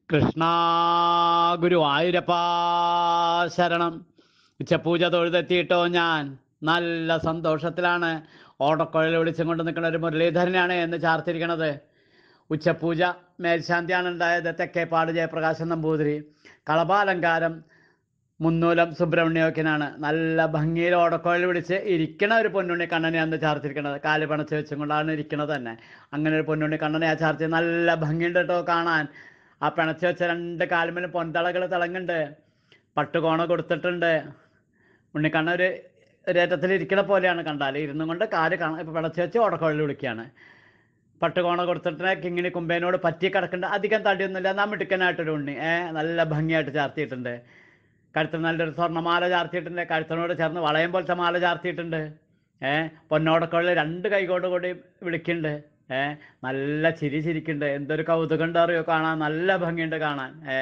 കൃഷ്ണ ഗുരുവായൂരപ്പാ ശരണം ഉച്ചപൂജ തൊഴുതെത്തിയിട്ടോ ഞാൻ നല്ല സന്തോഷത്തിലാണ് ഓടക്കുഴൽ വിളിച്ചും കൊണ്ട് നിൽക്കുന്ന ഒരു മുരളീധരനാണ് എന്ന് ചാർത്തിരിക്കണത് ഉച്ചപൂജ മേൽശാന്തിയാണ് ഉണ്ടായത് തെക്കേപ്പാട് ജയപ്രകാശൻ നമ്പൂതിരി കളഭാലങ്കാരം മുന്നൂലം സുബ്രഹ്മണ്യോക്കിനാണ് നല്ല ഭംഗിയിൽ ഓടക്കുഴൽ വിളിച്ച് ഇരിക്കണ ഒരു പൊന്നുണ്ണി കണ്ണനെ അന്ന് ചാർത്തിരിക്കണത് കാല് പണച്ച് വെച്ചും കൊണ്ടാണ് ഇരിക്കണത് തന്നെ അങ്ങനെ ഒരു പൊന്നുണ്ണി കണ്ണനെ ആ ചാർത്തി നല്ല ഭംഗിയുണ്ട് കേട്ടോ കാണാൻ ആ പിണച്ച് വെച്ച രണ്ട് കാലുമേലും പൊന്തളകൾ തിളങ്ങുന്നുണ്ട് പട്ടുകോണ കൊടുത്തിട്ടുണ്ട് ഉണ്ണിക്കണ്ണ ഒരു ഒരേറ്റത്തിൽ ഇരിക്കണ പോലെയാണ് കണ്ടാൽ ഇരുന്നും കൊണ്ട് കാല് കാണാൻ ഇപ്പം പിണച്ച് വെച്ച് ഓടക്കുഴൽ വിളിക്കുകയാണ് പട്ടുകോണ കൊടുത്തിട്ട് കിങ്ങിണി കുമ്പേനോട് പറ്റി കിടക്കേണ്ട അധികം തടിയൊന്നുമില്ല നാ മിടുക്കനായിട്ടൊരു ഉണ്ണി ഏ നല്ല ഭംഗിയായിട്ട് ചാർത്തിയിട്ടുണ്ട് കഴുത്തിൽ നല്ലൊരു സ്വർണ്ണമാല ചാർത്തിയിട്ടുണ്ട് കഴുത്തിനോട് ചേർന്ന് വളയം പോലത്തെ മാല ചാർത്തിയിട്ടുണ്ട് ഏ പൊന്നോടക്കുഴൽ രണ്ട് കൈകോട് കൂടി വിളിക്കുന്നുണ്ട് ഏ നല്ല ചിരി ചിരിക്കുന്നുണ്ട് എന്തൊരു കൗതുകം ഉണ്ട് അറിയോ കാണാൻ നല്ല ഭംഗിയുണ്ട് കാണാൻ ഏ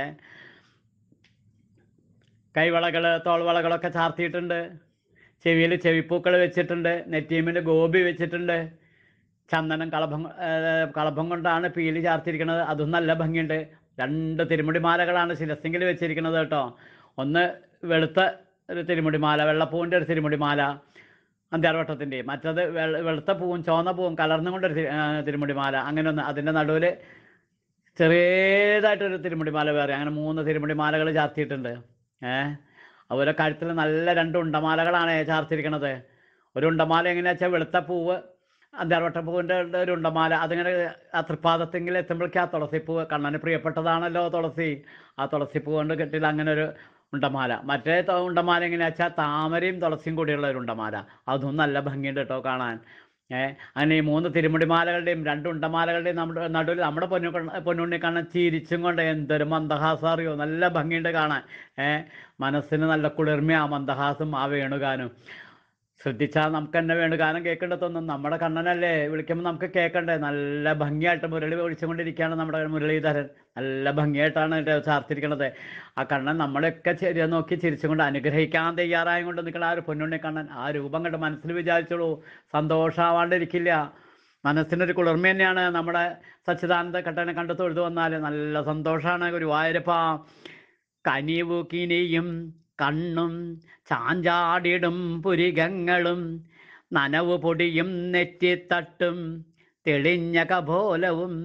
കൈവളകൾ തോൾവളകളൊക്കെ ചാർത്തിയിട്ടുണ്ട് ചെവിയിൽ ചെവിപ്പൂക്കൾ വെച്ചിട്ടുണ്ട് നെറ്റീമിൽ ഗോപി വെച്ചിട്ടുണ്ട് ചന്ദനം കളഭം ഏർ കളഭം കൊണ്ടാണ് പീലി ചാർത്തിരിക്കുന്നത് അതും നല്ല ഭംഗിയുണ്ട് രണ്ട് തിരുമുടിമാലകളാണ് ശിരസിങ്കിൽ വെച്ചിരിക്കുന്നത് കേട്ടോ ഒന്ന് വെളുത്ത ഒരു തിരുമുടിമാല വെള്ളപ്പൂവിൻ്റെ ഒരു തിരുമുടിമാല അന്ത്യാർവട്ടത്തിൻ്റെ മറ്റത് വെള്ള വെളുത്ത പൂവും ചുവന്ന പൂവും കലർന്നും കൊണ്ടൊരു തി- ഏർ തിരുമുടിമാല അങ്ങനെ ഒന്ന് അതിൻ്റെ നടുവിൽ ചെറിയതായിട്ടൊരു തിരുമുടിമാല വേറെ അങ്ങനെ മൂന്ന് തിരുമുടിമാലകൾ ചാർത്തിയിട്ടുണ്ട് ഏഹ് അതുപോലെ കഴുത്തിൽ നല്ല രണ്ട് ഉണ്ടമാലകളാണ് ചാർത്തിരിക്കണത് ഒരു ഉണ്ടമാല എങ്ങനെയാ വെച്ചാൽ വെളുത്ത പൂവ് അന്താർവട്ട പൂവിൻ്റെ ഒരു ഉണ്ടമാല അതിങ്ങനെ ആ തൃപ്പാദത്തെങ്കിൽ എത്തുമ്പോഴേക്കും ആ തുളസിപ്പൂവ് കണ്ണന് പ്രിയപ്പെട്ടതാണല്ലോ തുളസി ആ തുളസിപ്പൂ കൊണ്ട് കെട്ടിൽ അങ്ങനെ ഒരു ഉണ്ടമാല മറ്റേ ത- ഉണ്ടമാല എങ്ങനെയാ വെച്ചാൽ താമരയും തുളസിയും കൂടിയുള്ള ഒരു ഉണ്ടമാല അതും നല്ല ഭംഗിയുണ്ട് കേട്ടോ കാണാൻ ഏഹ് അങ്ങനെ ഈ മൂന്ന് തിരുമുടിമാലകളുടെയും രണ്ട് ഉണ്ടമാലകളുടെയും നമ്മുടെ നടുവിൽ നമ്മുടെ പൊന്നു പൊന്നുണ്ണി കാണാൻ ചിരിച്ചും കൊണ്ട് എന്തൊരു മന്ദഹാസം അറിയോ നല്ല ഭംഗിയുണ്ട് കാണാൻ ഏഹ് മനസ്സിന് നല്ല കുളിർമ ആ മന്ദഹാസം ആ വേണുഗാനം ശ്രദ്ധിച്ചാൽ നമുക്ക് തന്നെ വേണുഗാനം കേൾക്കേണ്ടതൊന്നും നമ്മുടെ കണ്ണനല്ലേ വിളിക്കുമ്പോൾ നമുക്ക് കേൾക്കണ്ടേ നല്ല ഭംഗിയായിട്ട് മുരളി ഒഴിച്ചുകൊണ്ടിരിക്കുകയാണ് നമ്മുടെ മുരളീധരൻ നല്ല ഭംഗിയായിട്ടാണ് ഇത് ചാർത്തിരിക്കണത് ആ കണ്ണൻ നമ്മളെയൊക്കെ ചെറിയ നോക്കി ചിരിച്ചുകൊണ്ട് അനുഗ്രഹിക്കാൻ തയ്യാറായും കൊണ്ട് നിൽക്കുന്ന ആ ഒരു പൊന്നുണ്ണി കണ്ണൻ ആ രൂപം കണ്ട് മനസ്സിൽ വിചാരിച്ചോളൂ സന്തോഷമാവാണ്ടിരിക്കില്ല മനസ്സിനൊരു കുളിർമ തന്നെയാണ് നമ്മുടെ സച്ചിദാനന്ദ കട്ടനെ കണ്ട് തൊഴുതു വന്നാൽ നല്ല സന്തോഷമാണ് ഗുരുവായൂരപ്പ കനിവു കിനിയും കണ്ണും ചാഞ്ചാടിടും പുരികങ്ങളും നനവു പൊടിയും നെറ്റിത്തട്ടും തെളിഞ്ഞ കപോലവും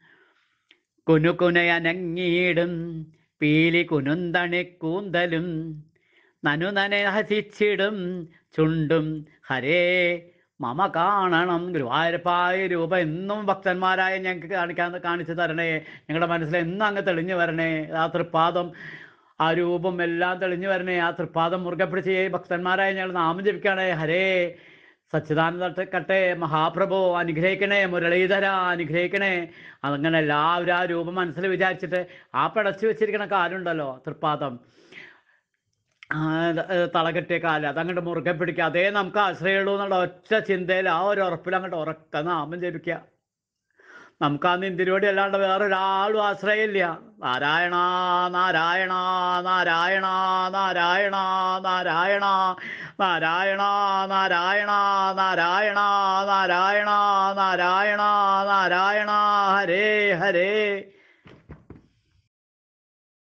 കുനുകുനയനങ്ങീടും പീലി കുനുന്തണി കൂന്തലും നനുനനെ ഹസിച്ചിടും ചുണ്ടും ഹരേ മമ കാണണം ഗുരുവായൂരപ്പായ രൂപ എന്നും ഭക്തന്മാരായ ഞങ്ങൾക്ക് കാണിക്കാൻ കാണിച്ചു തരണേ ഞങ്ങളുടെ മനസ്സിൽ എന്നും അങ്ങ് തെളിഞ്ഞു വരണേ ആ തൃപ്പാദം ആ രൂപം എല്ലാം തെളിഞ്ഞു വരണേ ആ തൃപ്പാദം മുറുകെ പിടിച്ച് ഈ ഭക്തന്മാരായ ഞങ്ങൾ നാമം ജപിക്കണേ ഹരേ സച്ചിദാനന്ദ കട്ടെ മഹാപ്രഭു അനുഗ്രഹിക്കണേ മുരളീധര അനുഗ്രഹിക്കണേ അങ്ങനെ എല്ലാവരും ആ രൂപം മനസ്സിൽ വിചാരിച്ചിട്ട് ആ പടച്ചു വെച്ചിരിക്കണ കാലുണ്ടല്ലോ തൃപ്പാദം ആ, ത- ഏ, തളകെട്ടിയ കാല് അതങ്ങോട്ട് മുറുകെ പിടിക്കുക അതേ നമുക്ക് ആശ്രയമുള്ളൂ എന്നുള്ള ഒറ്റ ചിന്തയിൽ ആ ഒരു ഉറപ്പിൽ അങ്ങോട്ട് ഉറക്ക നാമം ജപിക്കുക നമുക്ക് ആ നിന്തിരിയോടി അല്ലാണ്ട് വേറൊരാളും ആശ്രയമില്ല നാരായണ നാരായണ നാരായണ നാരായണ നാരായണ നാരായണ നാരായണ നാരായണ നാരായണ നാരായണ നാരായണ ഹരേ ഹരേ